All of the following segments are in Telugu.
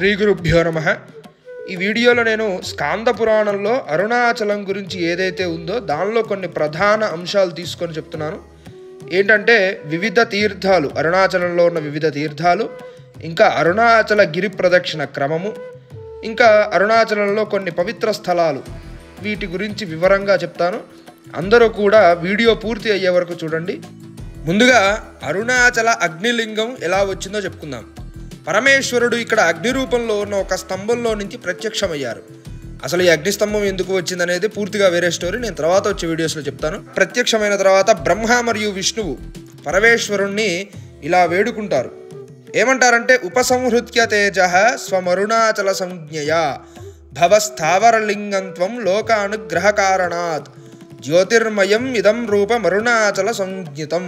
శ్రీ గురుభ్యో నమ ఈ వీడియోలో నేను స్కాంద పురాణంలో అరుణాచలం గురించి ఏదైతే ఉందో దానిలో కొన్ని ప్రధాన అంశాలు తీసుకొని చెప్తున్నాను ఏంటంటే వివిధ తీర్థాలు అరుణాచలంలో ఉన్న వివిధ తీర్థాలు ఇంకా అరుణాచల గిరి ప్రదక్షిణ క్రమము ఇంకా అరుణాచలంలో కొన్ని పవిత్ర స్థలాలు వీటి గురించి వివరంగా చెప్తాను అందరూ కూడా వీడియో పూర్తి అయ్యే వరకు చూడండి ముందుగా అరుణాచల అగ్నిలింగం ఎలా వచ్చిందో చెప్పుకుందాం పరమేశ్వరుడు ఇక్కడ అగ్ని రూపంలో ఉన్న ఒక స్తంభంలో నుంచి ప్రత్యక్షమయ్యారు అసలు ఈ అగ్ని స్తంభం ఎందుకు వచ్చిందనేది పూర్తిగా వేరే స్టోరీ నేను తర్వాత వచ్చే వీడియోస్లో చెప్తాను ప్రత్యక్షమైన తర్వాత బ్రహ్మ మరియు విష్ణువు పరమేశ్వరుణ్ణి ఇలా వేడుకుంటారు ఏమంటారంటే ఉపసంహృత్య తేజ స్వమరుణాచల సంజ్ఞయ భవస్థావరలింగంత్వం లోక అనుగ్రహ కారణాత్ జ్యోతిర్మయం ఇదం రూపమరుణాచల సంజ్ఞితం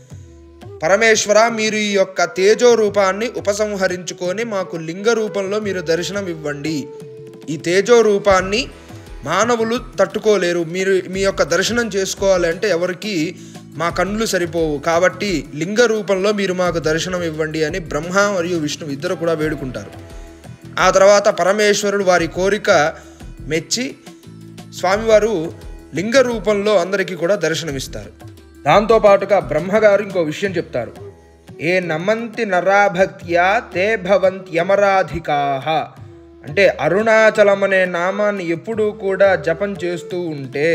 పరమేశ్వర మీరు ఈ యొక్క తేజో రూపాన్ని ఉపసంహరించుకొని మాకు లింగ రూపంలో మీరు దర్శనం ఇవ్వండి ఈ తేజో రూపాన్ని మానవులు తట్టుకోలేరు మీరు మీ యొక్క దర్శనం చేసుకోవాలంటే ఎవరికి మా కన్నులు సరిపోవు కాబట్టి లింగ రూపంలో మీరు మాకు దర్శనం ఇవ్వండి అని బ్రహ్మ మరియు విష్ణు ఇద్దరు కూడా వేడుకుంటారు ఆ తర్వాత పరమేశ్వరుడు వారి కోరిక మెచ్చి స్వామివారు లింగ రూపంలో అందరికీ కూడా దర్శనమిస్తారు దాంతోపాటుగా బ్రహ్మగారు ఇంకో విషయం చెప్తారు ఏ నమంతి నరాభక్త్యా తే భవంత్యమరాధికాహ అంటే అరుణాచలం అనే నామాన్ని ఎప్పుడూ కూడా జపం చేస్తూ ఉంటే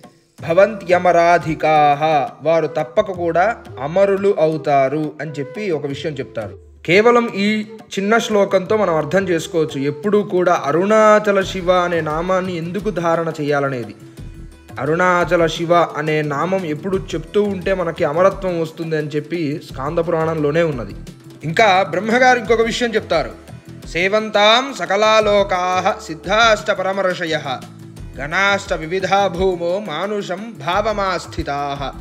భవంత్యమరాధికాహ వారు తప్పక కూడా అమరులు అవుతారు అని చెప్పి ఒక విషయం చెప్తారు కేవలం ఈ చిన్న శ్లోకంతో మనం అర్థం చేసుకోవచ్చు ఎప్పుడూ కూడా అరుణాచల శివ అనే నామాన్ని ఎందుకు ధారణ చేయాలనేది అరుణాచల శివ అనే నామం ఎప్పుడు చెప్తూ ఉంటే మనకి అమరత్వం వస్తుంది అని చెప్పి స్కాంద పురాణంలోనే ఉన్నది ఇంకా బ్రహ్మగారు ఇంకొక విషయం చెప్తారు సేవంతాం సకలాలోకా సిద్ధాష్ట పరమర్షయ గణాష్ట వివిధా భూమో మానుషం భావమాస్థితా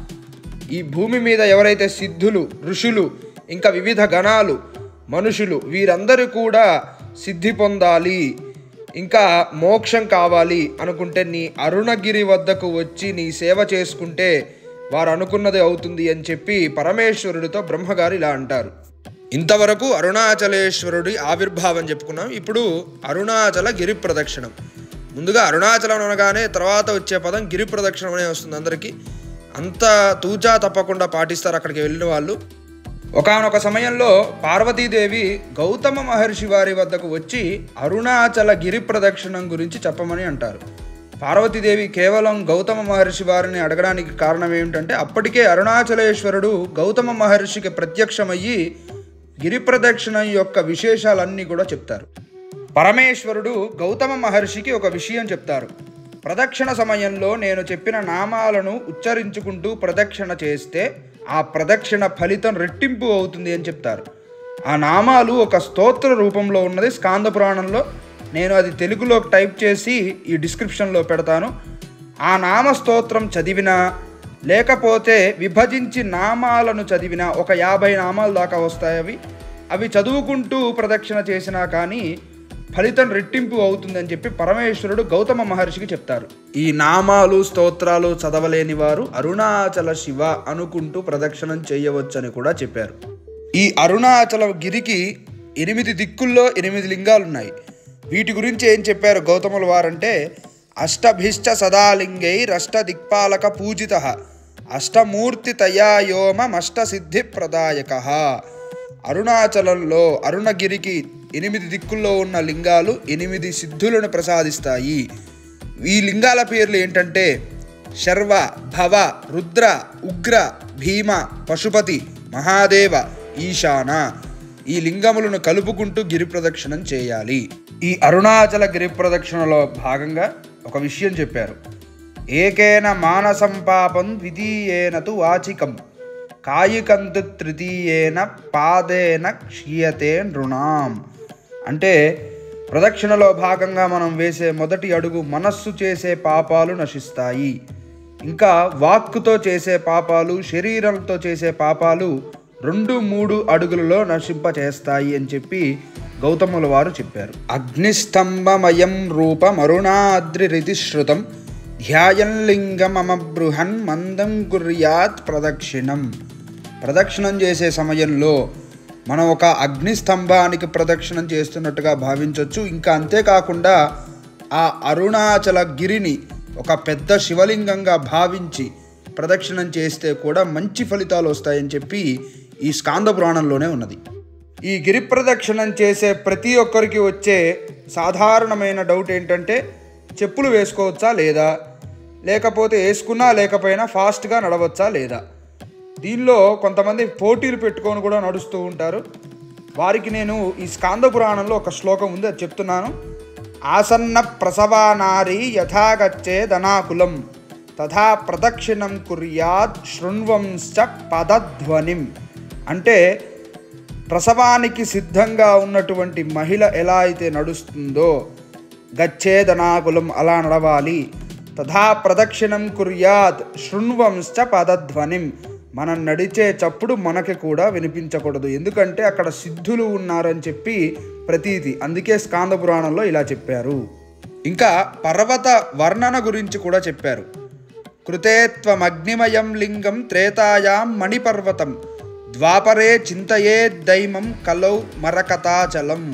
ఈ భూమి మీద ఎవరైతే సిద్ధులు ఋషులు ఇంకా వివిధ గణాలు మనుషులు వీరందరూ కూడా సిద్ధి పొందాలి ఇంకా మోక్షం కావాలి అనుకుంటే నీ అరుణగిరి వద్దకు వచ్చి నీ సేవ చేసుకుంటే వారు అనుకున్నది అవుతుంది అని చెప్పి పరమేశ్వరుడితో బ్రహ్మగారు ఇలా అంటారు ఇంతవరకు అరుణాచలేశ్వరుడి ఆవిర్భావం చెప్పుకున్నాం ఇప్పుడు అరుణాచల గిరి ప్రదక్షిణం ముందుగా అరుణాచలం అనగానే తర్వాత వచ్చే పదం గిరి ప్రదక్షిణం అనే వస్తుంది అందరికీ అంత తూచా తప్పకుండా పాటిస్తారు అక్కడికి వెళ్ళిన వాళ్ళు ఒకానొక సమయంలో పార్వతీదేవి గౌతమ మహర్షి వారి వద్దకు వచ్చి అరుణాచల గిరి ప్రదక్షిణం గురించి చెప్పమని అంటారు పార్వతీదేవి కేవలం గౌతమ మహర్షి వారిని అడగడానికి కారణం ఏమిటంటే అప్పటికే అరుణాచలేశ్వరుడు గౌతమ మహర్షికి ప్రత్యక్షమయ్యి గిరి ప్రదక్షిణం యొక్క విశేషాలన్నీ కూడా చెప్తారు పరమేశ్వరుడు గౌతమ మహర్షికి ఒక విషయం చెప్తారు ప్రదక్షిణ సమయంలో నేను చెప్పిన నామాలను ఉచ్చరించుకుంటూ ప్రదక్షిణ చేస్తే ఆ ప్రదక్షిణ ఫలితం రెట్టింపు అవుతుంది అని చెప్తారు ఆ నామాలు ఒక స్తోత్ర రూపంలో ఉన్నది స్కాంద పురాణంలో నేను అది తెలుగులో టైప్ చేసి ఈ డిస్క్రిప్షన్లో పెడతాను ఆ నామ స్తోత్రం చదివినా లేకపోతే విభజించి నామాలను చదివినా ఒక యాభై నామాలు దాకా వస్తాయి అవి అవి చదువుకుంటూ ప్రదక్షిణ చేసినా కానీ ఫలితం రెట్టింపు అవుతుందని చెప్పి పరమేశ్వరుడు గౌతమ మహర్షికి చెప్తారు ఈ నామాలు స్తోత్రాలు చదవలేని వారు అరుణాచల శివ అనుకుంటూ ప్రదక్షిణం చేయవచ్చని కూడా చెప్పారు ఈ అరుణాచల గిరికి ఎనిమిది దిక్కుల్లో ఎనిమిది లింగాలు ఉన్నాయి వీటి గురించి ఏం చెప్పారు గౌతముల వారంటే అష్టభిష్ట సదాలింగై రష్ట దిక్పాలక పూజిత అష్టమూర్తి తయాయోమష్ట సిద్ధి ప్రదాయక అరుణాచలంలో అరుణగిరికి ఎనిమిది దిక్కుల్లో ఉన్న లింగాలు ఎనిమిది సిద్ధులను ప్రసాదిస్తాయి ఈ లింగాల పేర్లు ఏంటంటే శర్వ భవ రుద్ర ఉగ్ర భీమ పశుపతి మహాదేవ ఈశాన ఈ లింగములను కలుపుకుంటూ గిరి ప్రదక్షిణం చేయాలి ఈ అరుణాచల గిరి ప్రదక్షిణలో భాగంగా ఒక విషయం చెప్పారు ఏకేన మానసం పాపం ద్వితీయేన తు వాచికం కాయికంతు తృతీయేన పాదేన క్షీయతే నృణాం అంటే ప్రదక్షిణలో భాగంగా మనం వేసే మొదటి అడుగు మనస్సు చేసే పాపాలు నశిస్తాయి ఇంకా వాక్కుతో చేసే పాపాలు శరీరంతో చేసే పాపాలు రెండు మూడు అడుగులలో నశింపచేస్తాయి అని చెప్పి గౌతముల వారు చెప్పారు అగ్నిస్తంభమయం రూపమరుణాద్రిరితి శృతం ధ్యాయం లింగమమబృహన్ మందం కుర్యాత్ ప్రదక్షిణం ప్రదక్షిణం చేసే సమయంలో మనం ఒక అగ్ని స్తంభానికి ప్రదక్షిణం చేస్తున్నట్టుగా భావించవచ్చు ఇంకా అంతేకాకుండా ఆ అరుణాచల గిరిని ఒక పెద్ద శివలింగంగా భావించి ప్రదక్షిణం చేస్తే కూడా మంచి ఫలితాలు వస్తాయని చెప్పి ఈ స్కాంద పురాణంలోనే ఉన్నది ఈ గిరి ప్రదక్షిణం చేసే ప్రతి ఒక్కరికి వచ్చే సాధారణమైన డౌట్ ఏంటంటే చెప్పులు వేసుకోవచ్చా లేదా లేకపోతే వేసుకున్నా లేకపోయినా ఫాస్ట్గా నడవచ్చా లేదా దీనిలో కొంతమంది పోటీలు పెట్టుకొని కూడా నడుస్తూ ఉంటారు వారికి నేను ఈ స్కాంద పురాణంలో ఒక శ్లోకం ఉంది అది చెప్తున్నాను ఆసన్న ప్రసవానారి యథాగచ్చే ధనాకులం తథా ప్రదక్షిణం కుర్యాత్ శృణ్వంశ్చ పదధ్వనిం అంటే ప్రసవానికి సిద్ధంగా ఉన్నటువంటి మహిళ ఎలా అయితే నడుస్తుందో గచ్చేదనాకులం అలా నడవాలి తథా ప్రదక్షిణం కుర్యాత్ శృణ్వంశ్చ పదధ్వనిం మనం నడిచే చప్పుడు మనకి కూడా వినిపించకూడదు ఎందుకంటే అక్కడ సిద్ధులు ఉన్నారని చెప్పి ప్రతీతి అందుకే స్కాంద పురాణంలో ఇలా చెప్పారు ఇంకా పర్వత వర్ణన గురించి కూడా చెప్పారు కృతేత్వమగ్నిమయం లింగం త్రేతాయాం మణిపర్వతం ద్వాపరే చింతయే దైమం కలౌ మరకతాచలం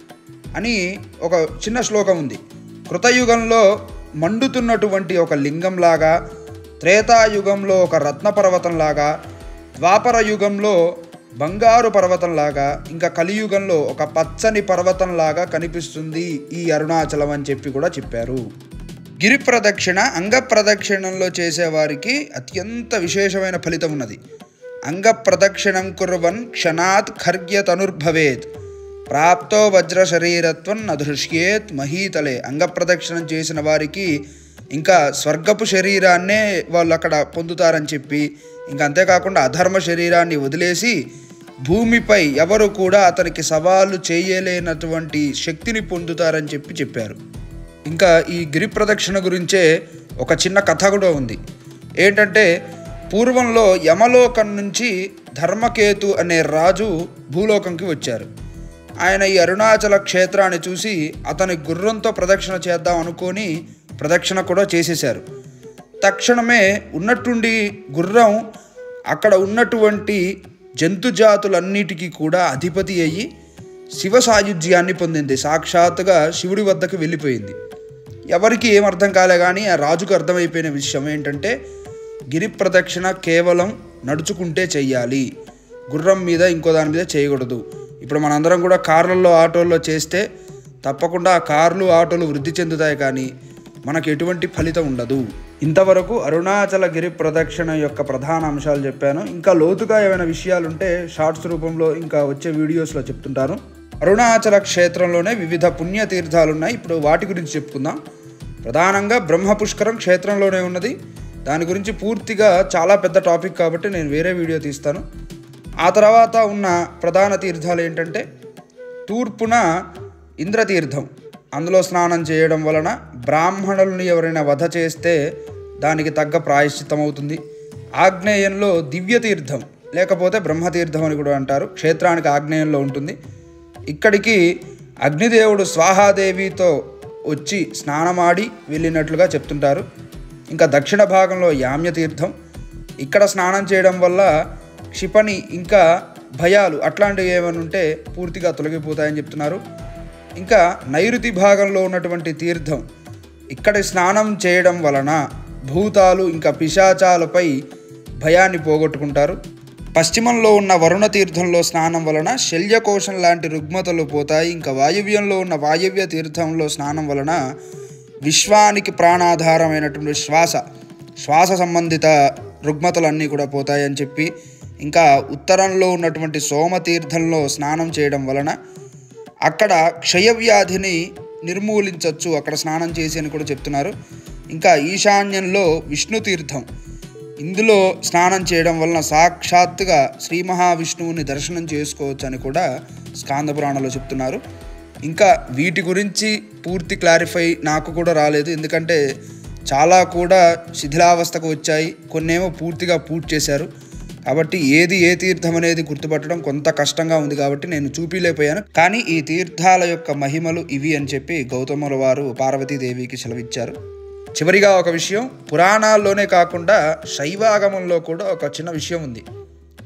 అని ఒక చిన్న శ్లోకం ఉంది కృతయుగంలో మండుతున్నటువంటి ఒక లింగంలాగా త్రేతాయుగంలో ఒక రత్న పర్వతంలాగా ద్వాపర యుగంలో బంగారు పర్వతంలాగా ఇంకా కలియుగంలో ఒక పచ్చని పర్వతంలాగా కనిపిస్తుంది ఈ అరుణాచలం అని చెప్పి కూడా చెప్పారు గిరి ప్రదక్షిణ అంగ ప్రదక్షిణంలో చేసేవారికి అత్యంత విశేషమైన ఫలితం ఉన్నది అంగ ప్రదక్షిణం కుర్వన్ క్షణాత్ ఖర్గ్యతనుర్భవేత్ ప్రాప్తో వజ్ర శరీరత్వం నదృశ్యేత్ మహీతలే అంగ ప్రదక్షిణం చేసిన వారికి ఇంకా స్వర్గపు శరీరాన్నే వాళ్ళు అక్కడ పొందుతారని చెప్పి ఇంకా అంతేకాకుండా అధర్మ శరీరాన్ని వదిలేసి భూమిపై ఎవరు కూడా అతనికి సవాలు చేయలేనటువంటి శక్తిని పొందుతారని చెప్పి చెప్పారు ఇంకా ఈ గిరి ప్రదక్షిణ గురించే ఒక చిన్న కథ కూడా ఉంది ఏంటంటే పూర్వంలో యమలోకం నుంచి ధర్మకేతు అనే రాజు భూలోకంకి వచ్చారు ఆయన ఈ అరుణాచల క్షేత్రాన్ని చూసి అతని గుర్రంతో ప్రదక్షిణ చేద్దాం అనుకొని ప్రదక్షిణ కూడా చేసేశారు తక్షణమే ఉన్నట్టుండి గుర్రం అక్కడ ఉన్నటువంటి జంతుజాతులన్నిటికీ కూడా అధిపతి అయ్యి శివ సాయుధ్యాన్ని పొందింది సాక్షాత్తుగా శివుడి వద్దకు వెళ్ళిపోయింది ఎవరికి ఏం అర్థం కాలే కానీ ఆ రాజుకు అర్థమైపోయిన విషయం ఏంటంటే గిరి ప్రదక్షిణ కేవలం నడుచుకుంటే చెయ్యాలి గుర్రం మీద ఇంకో దాని మీద చేయకూడదు ఇప్పుడు మనందరం కూడా కార్లలో ఆటోల్లో చేస్తే తప్పకుండా ఆ కార్లు ఆటోలు వృద్ధి చెందుతాయి కానీ మనకు ఎటువంటి ఫలితం ఉండదు ఇంతవరకు అరుణాచల గిరి ప్రదక్షిణ యొక్క ప్రధాన అంశాలు చెప్పాను ఇంకా లోతుగా ఏమైనా విషయాలు ఉంటే షార్ట్స్ రూపంలో ఇంకా వచ్చే వీడియోస్లో చెప్తుంటాను అరుణాచల క్షేత్రంలోనే వివిధ పుణ్య తీర్థాలు ఉన్నాయి ఇప్పుడు వాటి గురించి చెప్పుకుందాం ప్రధానంగా బ్రహ్మ పుష్కరం క్షేత్రంలోనే ఉన్నది దాని గురించి పూర్తిగా చాలా పెద్ద టాపిక్ కాబట్టి నేను వేరే వీడియో తీస్తాను ఆ తర్వాత ఉన్న ప్రధాన తీర్థాలు ఏంటంటే తూర్పున ఇంద్రతీర్థం అందులో స్నానం చేయడం వలన బ్రాహ్మణులను ఎవరైనా వధ చేస్తే దానికి తగ్గ ప్రాయశ్చిత్తం అవుతుంది ఆగ్నేయంలో దివ్యతీర్థం లేకపోతే బ్రహ్మతీర్థం అని కూడా అంటారు క్షేత్రానికి ఆగ్నేయంలో ఉంటుంది ఇక్కడికి అగ్నిదేవుడు స్వాహాదేవితో వచ్చి స్నానమాడి వెళ్ళినట్లుగా చెప్తుంటారు ఇంకా దక్షిణ భాగంలో యామ్యతీర్థం ఇక్కడ స్నానం చేయడం వల్ల క్షిపణి ఇంకా భయాలు అట్లాంటివి ఏమైనా ఉంటే పూర్తిగా తొలగిపోతాయని చెప్తున్నారు ఇంకా నైరుతి భాగంలో ఉన్నటువంటి తీర్థం ఇక్కడ స్నానం చేయడం వలన భూతాలు ఇంకా పిశాచాలపై భయాన్ని పోగొట్టుకుంటారు పశ్చిమంలో ఉన్న వరుణ తీర్థంలో స్నానం వలన శల్యకోశం లాంటి రుగ్మతలు పోతాయి ఇంకా వాయువ్యంలో ఉన్న వాయువ్య తీర్థంలో స్నానం వలన విశ్వానికి ప్రాణాధారమైనటువంటి శ్వాస శ్వాస సంబంధిత రుగ్మతలన్నీ కూడా పోతాయని చెప్పి ఇంకా ఉత్తరంలో ఉన్నటువంటి సోమతీర్థంలో స్నానం చేయడం వలన అక్కడ క్షయవ్యాధిని నిర్మూలించవచ్చు అక్కడ స్నానం చేసి అని కూడా చెప్తున్నారు ఇంకా ఈశాన్యంలో విష్ణు తీర్థం ఇందులో స్నానం చేయడం వలన సాక్షాత్తుగా శ్రీ మహావిష్ణువుని దర్శనం చేసుకోవచ్చు అని కూడా స్కాంద పురాణంలో చెప్తున్నారు ఇంకా వీటి గురించి పూర్తి క్లారిఫై నాకు కూడా రాలేదు ఎందుకంటే చాలా కూడా శిథిలావస్థకు వచ్చాయి కొన్నేమో పూర్తిగా పూర్తి చేశారు కాబట్టి ఏది ఏ తీర్థం అనేది గుర్తుపట్టడం కొంత కష్టంగా ఉంది కాబట్టి నేను చూపిలేకపోయాను కానీ ఈ తీర్థాల యొక్క మహిమలు ఇవి అని చెప్పి గౌతముల వారు పార్వతీదేవికి సెలవిచ్చారు చివరిగా ఒక విషయం పురాణాల్లోనే కాకుండా శైవాగమంలో కూడా ఒక చిన్న విషయం ఉంది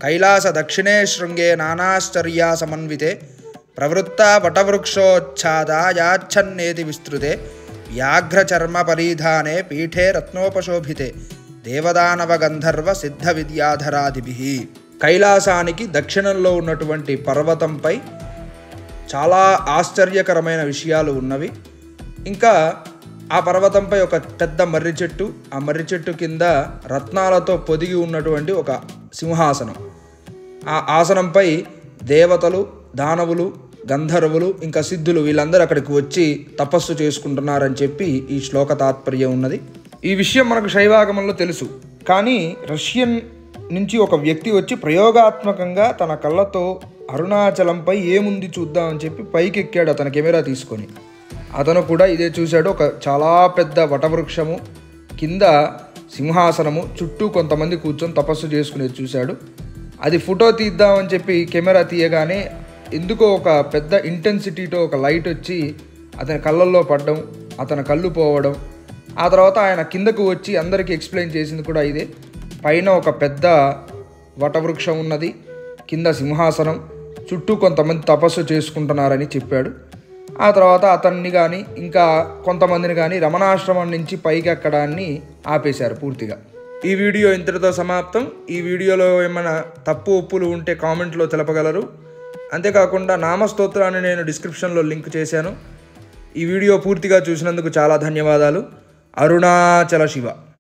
కైలాస దక్షిణే శృంగే నానాశ్చర్యా సమన్వితే ప్రవృత్త వటవృక్షోచ్ఛాదాయాచ్ఛన్నేతి విస్తృతే వ్యాఘ్రచర్మ పరిధానే పీఠే రత్నోపశోభితే దేవదానవ గంధర్వ సిద్ధ విద్యాధరాదిభి కైలాసానికి దక్షిణంలో ఉన్నటువంటి పర్వతంపై చాలా ఆశ్చర్యకరమైన విషయాలు ఉన్నవి ఇంకా ఆ పర్వతంపై ఒక పెద్ద మర్రి చెట్టు ఆ మర్రి చెట్టు కింద రత్నాలతో పొదిగి ఉన్నటువంటి ఒక సింహాసనం ఆ ఆసనంపై దేవతలు దానవులు గంధర్వులు ఇంకా సిద్ధులు వీళ్ళందరూ అక్కడికి వచ్చి తపస్సు చేసుకుంటున్నారని చెప్పి ఈ శ్లోక తాత్పర్యం ఉన్నది ఈ విషయం మనకు శైవాగమంలో తెలుసు కానీ రష్యన్ నుంచి ఒక వ్యక్తి వచ్చి ప్రయోగాత్మకంగా తన కళ్ళతో అరుణాచలంపై ఏముంది చూద్దామని చెప్పి పైకి ఎక్కాడు అతని కెమెరా తీసుకొని అతను కూడా ఇదే చూశాడు ఒక చాలా పెద్ద వటవృక్షము కింద సింహాసనము చుట్టూ కొంతమంది కూర్చొని తపస్సు చేసుకునేది చూశాడు అది ఫోటో తీద్దామని చెప్పి కెమెరా తీయగానే ఎందుకో ఒక పెద్ద ఇంటెన్సిటీతో ఒక లైట్ వచ్చి అతని కళ్ళల్లో పడడం అతని కళ్ళు పోవడం ఆ తర్వాత ఆయన కిందకు వచ్చి అందరికీ ఎక్స్ప్లెయిన్ చేసింది కూడా ఇదే పైన ఒక పెద్ద వటవృక్షం ఉన్నది కింద సింహాసనం చుట్టూ కొంతమంది తపస్సు చేసుకుంటున్నారని చెప్పాడు ఆ తర్వాత అతన్ని కానీ ఇంకా కొంతమందిని కానీ రమణాశ్రమం నుంచి పైకి ఎక్కడాన్ని ఆపేశారు పూర్తిగా ఈ వీడియో ఇంతటితో సమాప్తం ఈ వీడియోలో ఏమైనా తప్పు ఒప్పులు ఉంటే కామెంట్లో తెలపగలరు అంతేకాకుండా నామస్తోత్రాన్ని నేను డిస్క్రిప్షన్లో లింక్ చేశాను ఈ వీడియో పూర్తిగా చూసినందుకు చాలా ధన్యవాదాలు అరుణాచల శివ